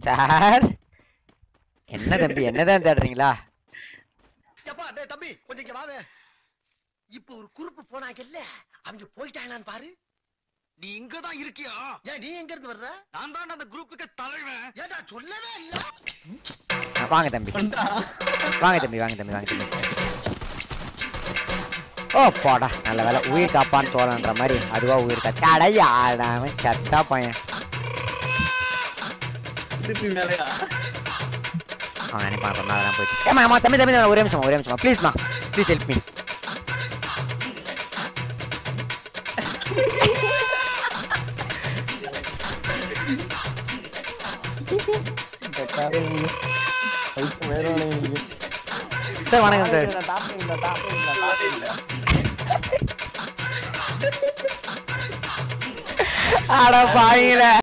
sir என்ன தம்பி என்னதான் தேடுறீங்களா எப்பா டேய் தம்பி கொஞ்சம் இங்க வாவே இப்போ ஒரு குறுப்பு போனாங்கல்ல அவங்க போயிட்டாங்களான்னு பாரு நீ இங்க தான் இருக்கியா ஏன் நீ எங்க இருந்து வர்ற நான் தான் அந்த குரூப்புக்கு தலைவன் ஏடா சொல்லவே இல்ல ஆ, வாங்க தம்பி வாங்க தம்பி வாங்க தம்பி வாங்க தம்பி ஓ போடா நல்ல வேலை உயிர் காப்பான்னு தோலன்ற மாதிரி அதுவா உயிர் காத்து அடையாடாம சத்தா பையன் திருப்பி மேலையா அவன் நினைப்பான் சொன்னா அதெல்லாம் போயிட்டு ஏமா அம்மா தம்பி தம்பி தம்பி, ஒரே நிமிஷம் ஒரே நிமிஷம் ப்ளீஸ்மா ப்ளீஸ் ஹெல்ப் மீ இந்த காரை நீங்க பைக்கு வேறவனே நீங்க சார் வணக்கம் சார் தாப்பிங்க தாப்பிங்க தாப்பிங்க அட பாயில